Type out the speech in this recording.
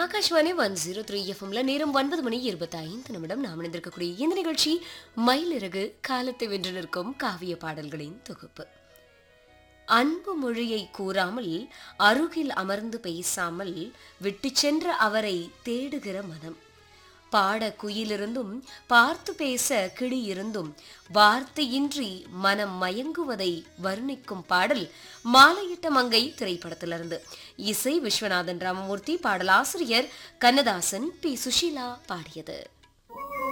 Akashvani one zero three எஃப்எம்ல நேரம் ஒன்பது மணி இருபத்தி ஐந்து நிமிடம் நாம் இணைந்திருக்கக்கூடிய இந்த நிகழ்ச்சி மயிலிறகு காலத்தை வென்று நிற்கும் காவிய பாடல்களின் தொகுப்பு அன்பு மொழியை கூறாமல் அருகில் அமர்ந்து பேசாமல் விட்டுச் சென்ற அவரை தேடுகிற மனம் பாட குயிலிருந்தும் பார்த்து பேச கிளி இருந்தும் வார்த்தையின்றி மனம் மயங்குவதை வர்ணிக்கும் பாடல் மாலையிட்ட மங்கை திரைப்படத்திலிருந்து இசை விஸ்வநாதன் ராமமூர்த்தி பாடலாசிரியர் கண்ணதாசன் பி சுஷீலா பாடியது